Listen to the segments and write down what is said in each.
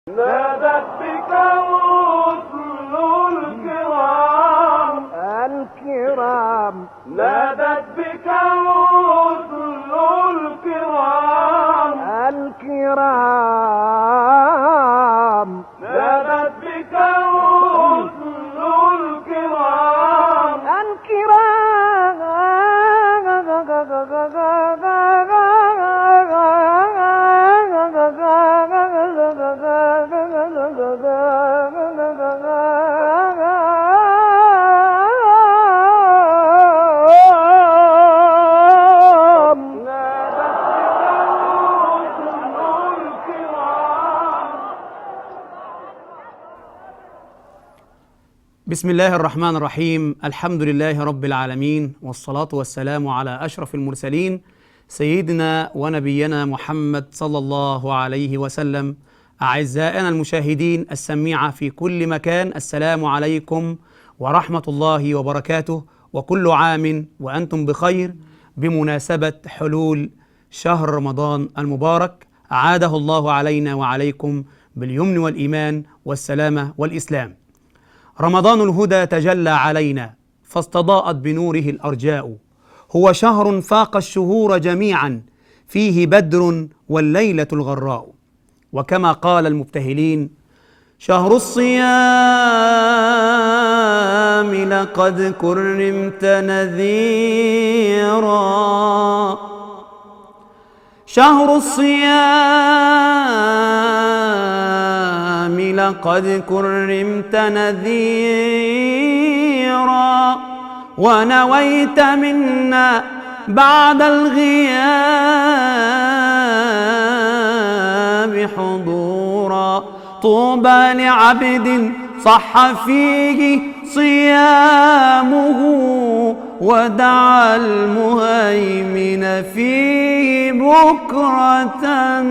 نادت بك الرسل الكرام الكرام نادت بك الرسل الكرام الكرام نادت بك الرسل الكرام الكرام نادت بك الرسل الكرام بسم الله الرحمن الرحيم الحمد لله رب العالمين والصلاة والسلام على أشرف المرسلين سيدنا ونبينا محمد صلى الله عليه وسلم أعزائنا المشاهدين السميعة في كل مكان السلام عليكم ورحمة الله وبركاته وكل عام وأنتم بخير بمناسبة حلول شهر رمضان المبارك أعاده الله علينا وعليكم باليمن والإيمان والسلامة والإسلام رمضان الهدى تجلى علينا فاستضاءت بنوره الارجاء هو شهر فاق الشهور جميعا فيه بدر والليله الغراء وكما قال المبتهلين شهر الصيام لقد كرمت نذيرا شهر الصيام لقد كرمت نذيرا ونويت منا بعد الغياب حضورا طوبى لعبد صح فيه صيامه ودعا المهيمن فيه بكرة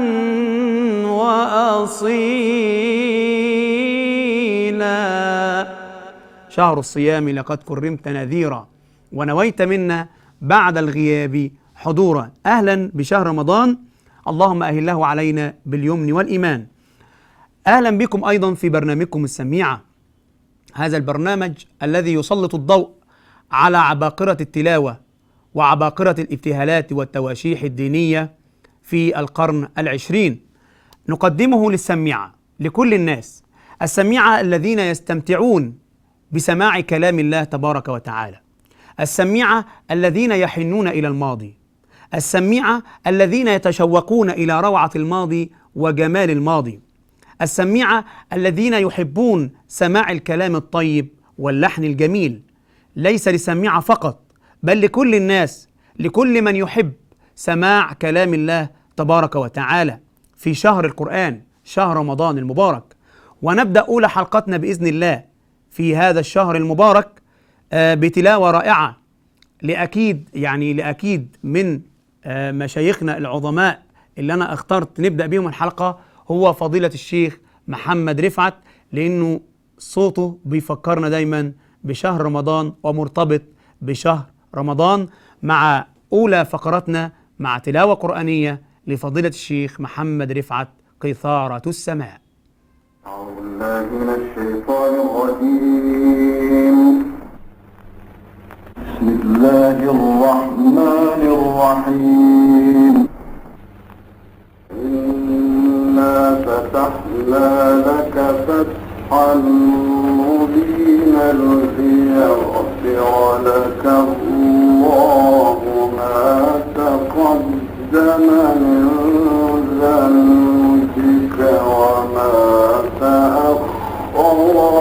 وأصيلا شهر الصيام لقد كرمت نذيرا ونويت منا بعد الغياب حضورا أهلا بشهر رمضان اللهم أهله علينا باليمن والإيمان أهلا بكم أيضا في برنامجكم السميعة هذا البرنامج الذي يسلط الضوء على عباقرة التلاوة وعباقرة الابتهالات والتواشيح الدينية في القرن العشرين نقدمه للسميعة لكل الناس السميعة الذين يستمتعون بسماع كلام الله تبارك وتعالى السميعة الذين يحنون إلى الماضي السميعة الذين يتشوقون إلى روعة الماضي وجمال الماضي السميعة الذين يحبون سماع الكلام الطيب واللحن الجميل ليس للسميعة فقط بل لكل الناس لكل من يحب سماع كلام الله تبارك وتعالى في شهر القرآن شهر رمضان المبارك ونبدأ أولى حلقتنا بإذن الله في هذا الشهر المبارك آه، بتلاوة رائعة لأكيد يعني لأكيد من آه، مشايخنا العظماء اللي أنا اخترت نبدأ بيهم الحلقة هو فضيلة الشيخ محمد رفعت لأنه صوته بيفكرنا دايما بشهر رمضان ومرتبط بشهر رمضان مع أولى فقراتنا مع تلاوة قرآنية لفضيلة الشيخ محمد رفعت قيثارة السماء أعوذ بالله من الشيطان الرجيم بسم الله الرحمن الرحيم إنا فتحنا لك فتحا مبينا ليغفر لك الله ما تقدم من ذنبك وما تأخر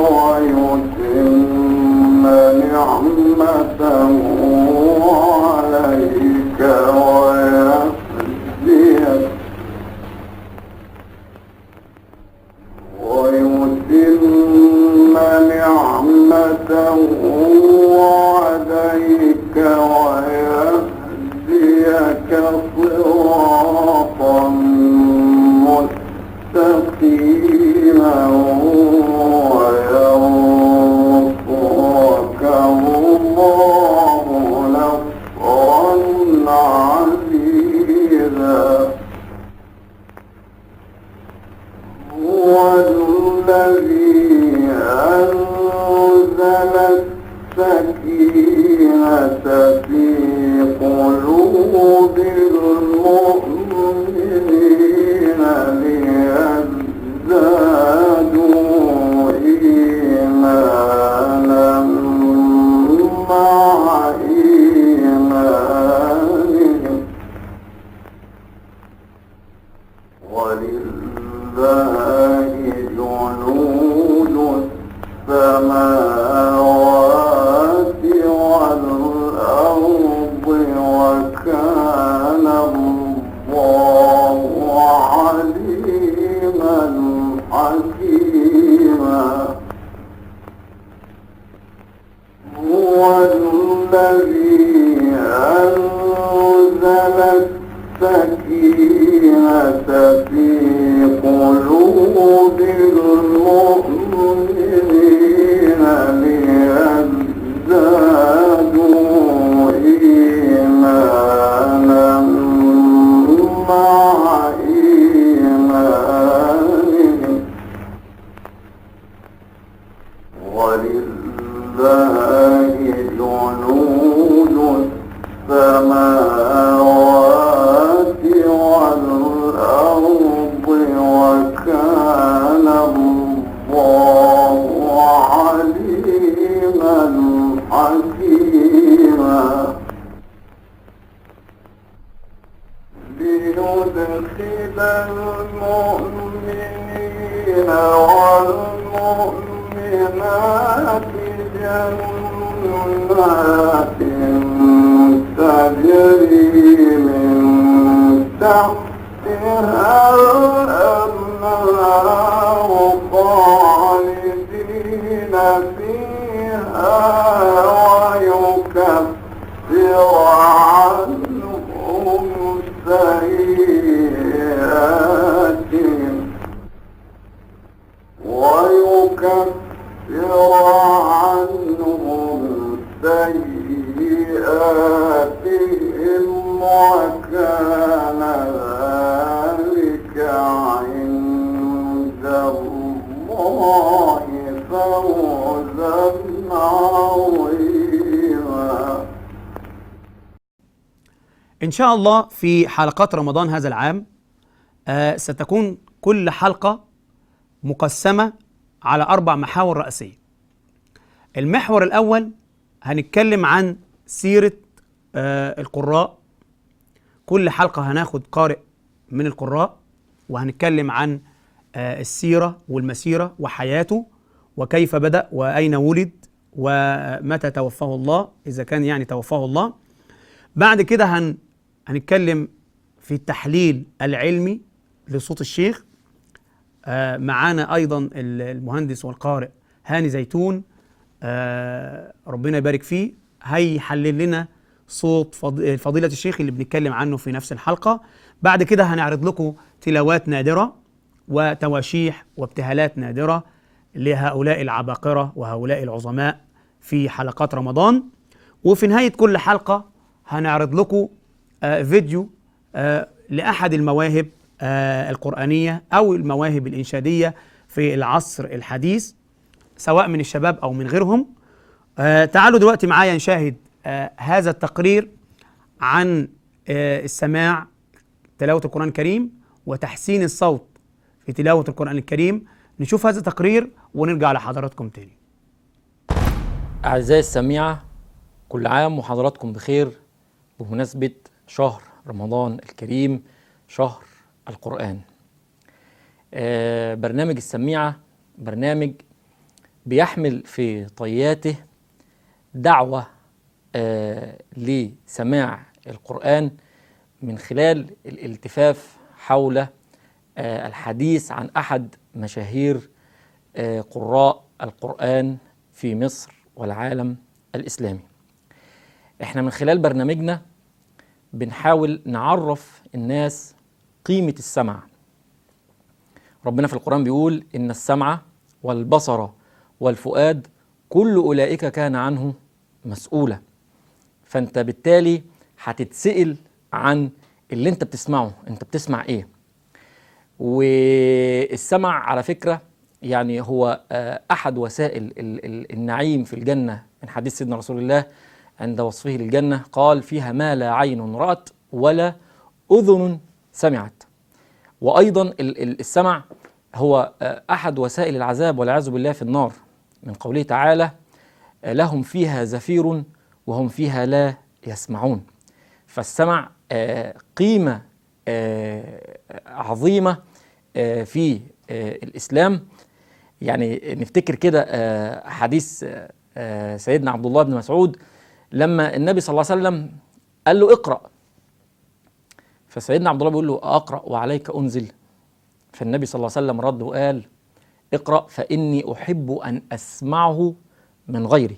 ويتم نعمته عليك ويهديك ويتم نعمته عليك ويهديك صراطا الذي أنزل السكينة في قلوب المؤمنين ليزدادوا إيمانا مع إيمانهم ولله جنود السماوات والأرض وكان الله عليما حكيما هو الذي أنزل السكينة في قلوب المؤمنين ليزدادوا إيمانا مع إيمانهم ولله جنود السماوات والأرض وكان الله عليما حكيما ليدخل المؤمنين والمؤمنات جنات تجري من تحتها الأنهار خالدين فيها ويكفر عنهم سيئاتهم ويكفر عنهم سيئاتهم وكان ذلك عند الله فوزا عظيما إن شاء الله في حلقات رمضان هذا العام آه ستكون كل حلقة مقسمة على أربع محاور رئيسية. المحور الأول هنتكلم عن سيرة آه القراء. كل حلقة هناخد قارئ من القراء وهنتكلم عن آه السيرة والمسيرة وحياته وكيف بدأ وأين ولد ومتى توفاه الله إذا كان يعني توفاه الله. بعد كده هن هنتكلم في التحليل العلمي لصوت الشيخ آه معانا ايضا ال- المهندس والقارئ هاني زيتون آه ربنا يبارك فيه هيحلل لنا صوت فض- فضيلة الشيخ اللي بنتكلم عنه في نفس الحلقة بعد كده هنعرض لكم تلاوات نادرة وتواشيح وابتهالات نادرة لهؤلاء العباقرة وهؤلاء العظماء في حلقات رمضان وفي نهاية كل حلقة هنعرض لكم آه، فيديو آه، لأحد المواهب آه، القرآنية أو المواهب الإنشادية في العصر الحديث سواء من الشباب أو من غيرهم آه، تعالوا دلوقتي معايا نشاهد آه، هذا التقرير عن آه، السماع تلاوة القرآن الكريم وتحسين الصوت في تلاوة القرآن الكريم نشوف هذا التقرير ونرجع لحضراتكم تاني أعزائي السميعة كل عام وحضراتكم بخير بمناسبة شهر رمضان الكريم شهر القرآن آه، برنامج السميعة برنامج بيحمل في طياته دعوة آه، لسماع القرآن من خلال الالتفاف حول آه، الحديث عن أحد مشاهير آه، قراء القرآن في مصر والعالم الإسلامي احنا من خلال برنامجنا بنحاول نعرف الناس قيمة السمع ربنا في القرآن بيقول إن السمع والبصر والفؤاد كل أولئك كان عنه مسؤولا فأنت بالتالي هتتسأل عن اللي أنت بتسمعه أنت بتسمع إيه والسمع على فكرة يعني هو آه، أحد وسائل ال- ال- النعيم في الجنة من حديث سيدنا رسول الله عند وصفه للجنة قال فيها ما لا عين رأت ولا أذن سمعت وأيضا ال- ال- السمع هو آه، أحد وسائل العذاب والعياذ بالله في النار من قوله تعالى آه، لهم فيها زفير وهم فيها لا يسمعون فالسمع آه، قيمة آه، عظيمة آه، في آه، الإسلام يعني نفتكر كده آه، حديث آه، آه، سيدنا عبد الله بن مسعود لما النبي صلى الله عليه وسلم قال له اقرأ فسيدنا عبد الله بيقول له أقرأ وعليك أنزل فالنبي صلى الله عليه وسلم رد وقال اقرأ فإني أحب أن أسمعه من غيري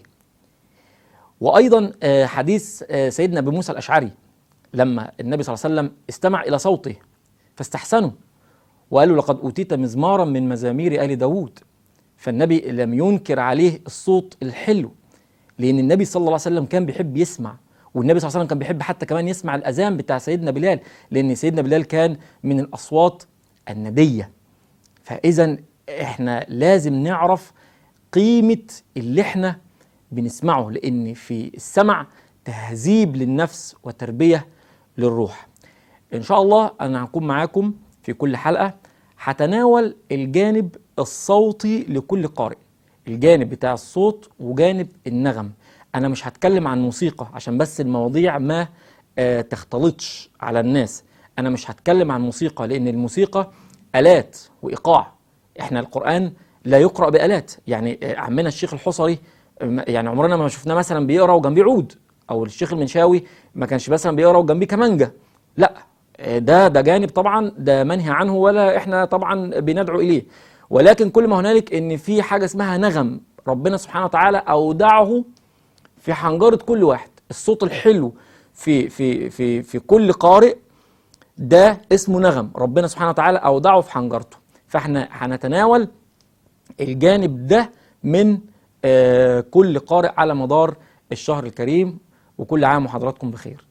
وأيضا آه، حديث آه، سيدنا أبي موسى الأشعري لما النبي صلى الله عليه وسلم استمع إلى صوته فاستحسنه وقال له لقد أوتيت مزمارا من مزامير آل داوود فالنبي لم ينكر عليه الصوت الحلو لأن النبي صلى الله عليه وسلم كان بيحب يسمع والنبي صلى الله عليه وسلم كان بيحب حتى كمان يسمع الأذان بتاع سيدنا بلال لأن سيدنا بلال كان من الأصوات الندية فإذا إحنا لازم نعرف قيمة اللي إحنا بنسمعه لأن في السمع تهذيب للنفس وتربية للروح إن شاء الله أنا هكون معاكم في كل حلقة هتناول الجانب الصوتي لكل قارئ الجانب بتاع الصوت وجانب النغم أنا مش هتكلم عن موسيقى عشان بس المواضيع ما آه تختلطش على الناس أنا مش هتكلم عن موسيقى لأن الموسيقى آلات وإيقاع إحنا القرآن لا يقرأ بآلات يعني آه، عمنا الشيخ الحصري آه، يعني عمرنا ما شفناه مثلا بيقرأ وجنبيه عود أو الشيخ المنشاوي ما كانش مثلا بيقرأ وجنبيه كمانجة لا آه، ده ده جانب طبعا ده منهي عنه ولا احنا طبعا بندعو اليه ولكن كل ما هنالك ان في حاجه اسمها نغم ربنا سبحانه وتعالى اودعه في حنجره كل واحد الصوت الحلو في في في في كل قارئ ده اسمه نغم ربنا سبحانه وتعالى اودعه في حنجرته فاحنا هنتناول الجانب ده من آه كل قارئ على مدار الشهر الكريم وكل عام وحضراتكم بخير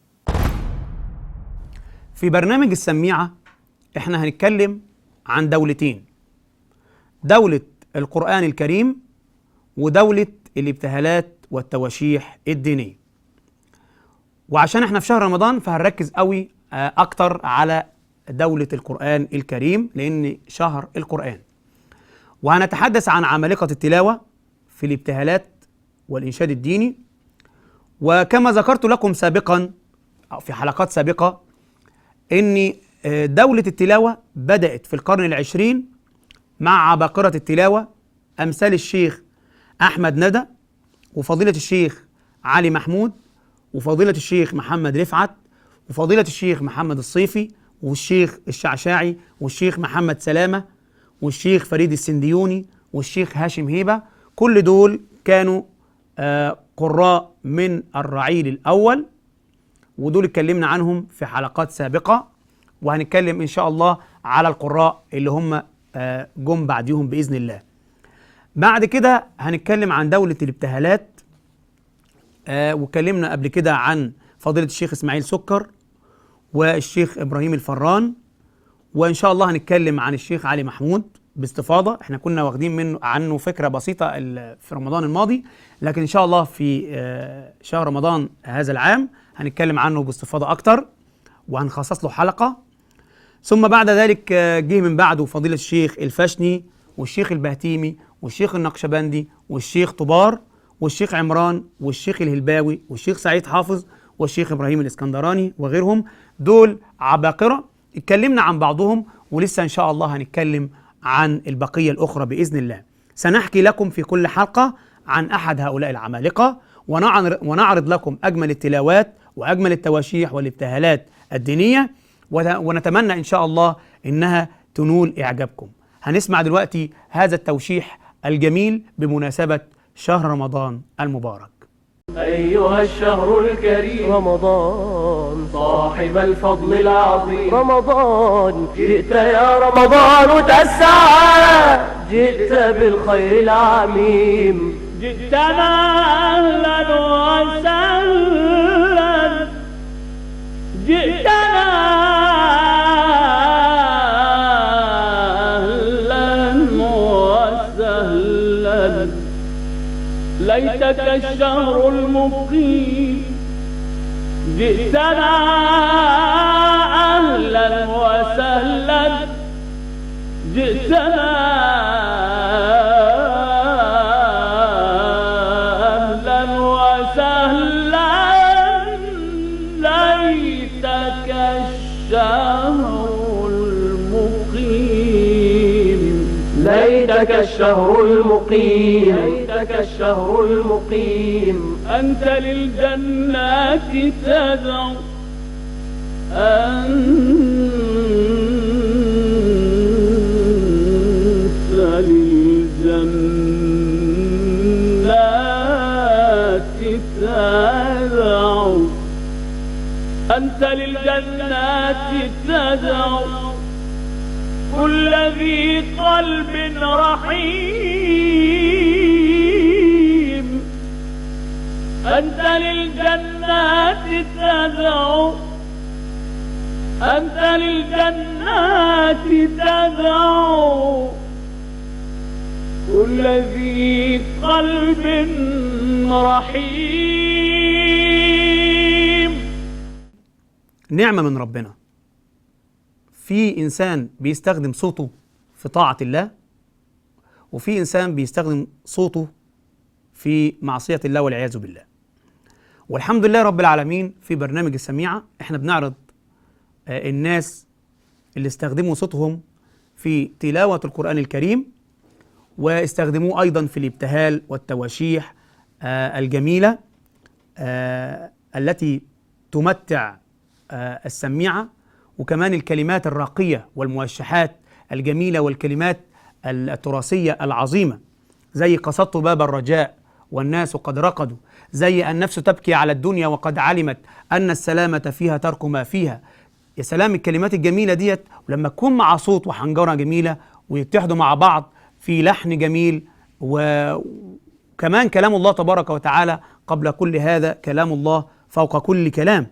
في برنامج السميعة احنا هنتكلم عن دولتين دولة القرآن الكريم ودولة الابتهالات والتواشيح الدينية وعشان احنا في شهر رمضان فهنركز قوي آه، اكتر على دولة القرآن الكريم لان شهر القرآن وهنتحدث عن عمالقة التلاوة في الابتهالات والإنشاد الديني وكما ذكرت لكم سابقا أو في حلقات سابقة ان آه، دولة التلاوة بدأت في القرن العشرين مع عباقرة التلاوة أمثال الشيخ أحمد ندى وفضيلة الشيخ علي محمود وفضيلة الشيخ محمد رفعت وفضيلة الشيخ محمد الصيفي والشيخ الشعشاعي والشيخ محمد سلامة والشيخ فريد السنديوني والشيخ هاشم هيبة كل دول كانوا آه، قراء من الرعيل الأول ودول اتكلمنا عنهم في حلقات سابقة وهنتكلم إن شاء الله على القراء اللي هم آه، جم بعديهم بإذن الله بعد كده هنتكلم عن دولة الابتهالات آه واتكلمنا قبل كده عن فضيلة الشيخ إسماعيل سكر والشيخ إبراهيم الفران وإن شاء الله هنتكلم عن الشيخ علي محمود باستفاضة احنا كنا واخدين منه عنه فكرة بسيطة ال- في رمضان الماضي لكن إن شاء الله في آه، شهر رمضان هذا العام هنتكلم عنه باستفاضة أكتر وهنخصص له حلقة ثم بعد ذلك آه، جه من بعده فضيلة الشيخ الفشني والشيخ البهتيمي والشيخ النقشبندي والشيخ طبار والشيخ عمران والشيخ الهلباوي والشيخ سعيد حافظ والشيخ ابراهيم الاسكندراني وغيرهم دول عباقرة اتكلمنا عن بعضهم ولسه ان شاء الله هنتكلم عن البقية الاخرى باذن الله سنحكي لكم في كل حلقة عن احد هؤلاء العمالقة ونعر- ونعرض لكم اجمل التلاوات واجمل التواشيح والابتهالات الدينية ون- ونتمنى ان شاء الله انها تنول اعجابكم هنسمع دلوقتي هذا التوشيح الجميل بمناسبة شهر رمضان المبارك أيها الشهر الكريم رمضان صاحب الفضل العظيم رمضان جئت يا رمضان تسعى جئت بالخير العميم جئتنا أهلا وسهلا جئتنا أهلا أهلا ليتك الشهر المقيم جئتنا أهلا وسهلا جئتنا أهلا وسهلا ليتك الشهر المقيم ليتك الشهر المقيم ليتك الشهر المقيم أنت للجنات تدعو أنت للجنات تدعو أنت للجنات تدعو كل ذي قلب رحيم أنت للجنات تدعو أنت للجنات تدعو كل ذي قلب رحيم نعمة من ربنا في إنسان بيستخدم صوته في طاعة الله وفي إنسان بيستخدم صوته في معصية الله والعياذ بالله والحمد لله رب العالمين في برنامج السميعة احنا بنعرض آه، الناس اللي استخدموا صوتهم في تلاوة القرآن الكريم واستخدموه أيضا في الابتهال والتواشيح آه، الجميلة آه، التي تمتع آه، السميعة وكمان الكلمات الراقية والموشحات الجميلة والكلمات التراثية العظيمة زي قصدت باب الرجاء والناس قد رقدوا زي النفس تبكي على الدنيا وقد علمت أن السلامة فيها ترك ما فيها يا سلام الكلمات الجميلة ديت ولما تكون مع صوت وحنجرة جميلة ويتحدوا مع بعض في لحن جميل و- وكمان كلام الله تبارك وتعالى قبل كل هذا كلام الله فوق كل كلام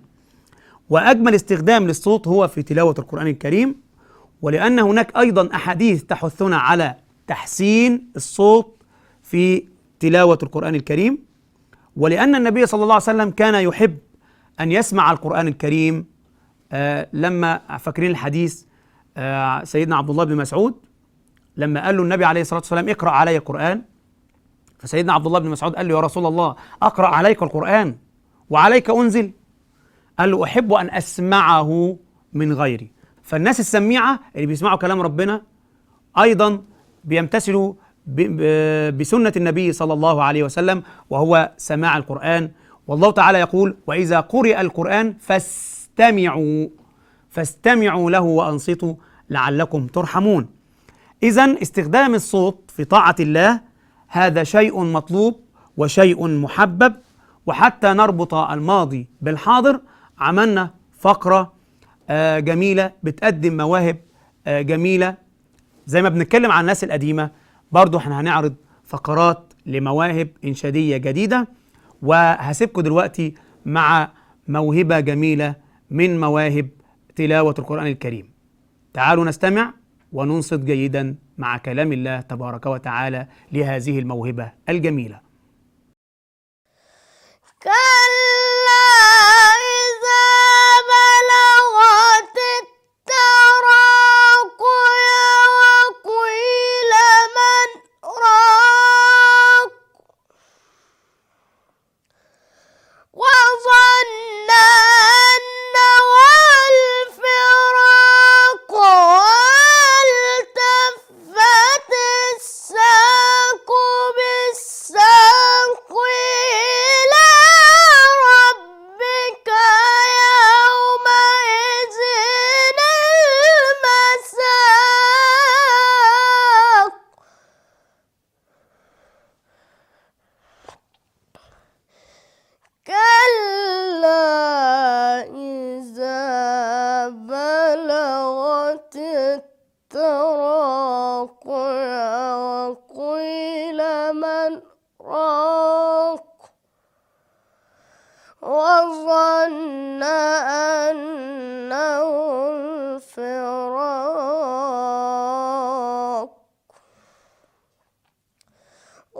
واجمل استخدام للصوت هو في تلاوه القران الكريم ولان هناك ايضا احاديث تحثنا على تحسين الصوت في تلاوه القران الكريم ولان النبي صلى الله عليه وسلم كان يحب ان يسمع القران الكريم آه لما فاكرين الحديث آه سيدنا عبد الله بن مسعود لما قال له النبي عليه الصلاه والسلام اقرا علي القران فسيدنا عبد الله بن مسعود قال له يا رسول الله اقرا عليك القران وعليك انزل قال له احب ان اسمعه من غيري فالناس السميعه اللي بيسمعوا كلام ربنا ايضا بيمتثلوا ب- ب- بسنه النبي صلى الله عليه وسلم وهو سماع القران والله تعالى يقول واذا قرئ القران فاستمعوا فاستمعوا له وانصتوا لعلكم ترحمون اذا استخدام الصوت في طاعه الله هذا شيء مطلوب وشيء محبب وحتى نربط الماضي بالحاضر عملنا فقره آه، جميله بتقدم مواهب آه، جميله زي ما بنتكلم عن الناس القديمه برضو احنا هنعرض فقرات لمواهب انشاديه جديده وهسيبكم دلوقتي مع موهبه جميله من مواهب تلاوه القران الكريم تعالوا نستمع وننصت جيدا مع كلام الله تبارك وتعالى لهذه الموهبه الجميله كلا إذا بلغت التراقي وقيل من راق وظن أنه الفراق والتفت الساق بالساق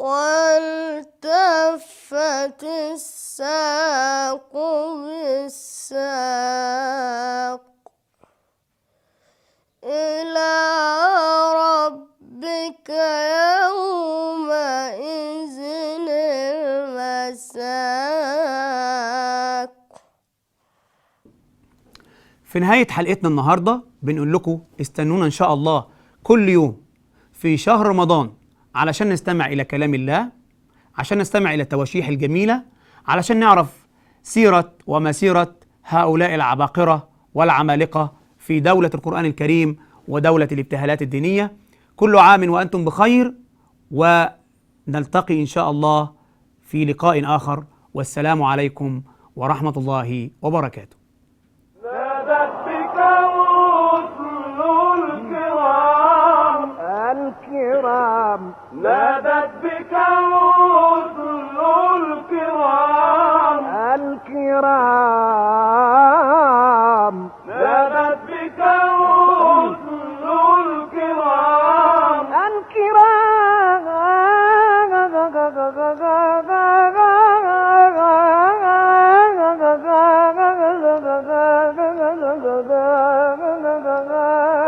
والتفت الساق بالساق إلى ربك يومئذ المساق في نهاية حلقتنا النهاردة بنقول لكم استنونا إن شاء الله كل يوم في شهر رمضان علشان نستمع إلى كلام الله عشان نستمع إلى التواشيح الجميلة علشان نعرف سيرة ومسيرة هؤلاء العباقرة والعمالقة في دولة القرآن الكريم ودولة الابتهالات الدينية كل عام وأنتم بخير ونلتقي إن شاء الله في لقاء آخر والسلام عليكم ورحمة الله وبركاته نادت بك رسل الكرام الكرام نادت بك رسل الكرام الكرام نادت بك رسل الكرام الكرام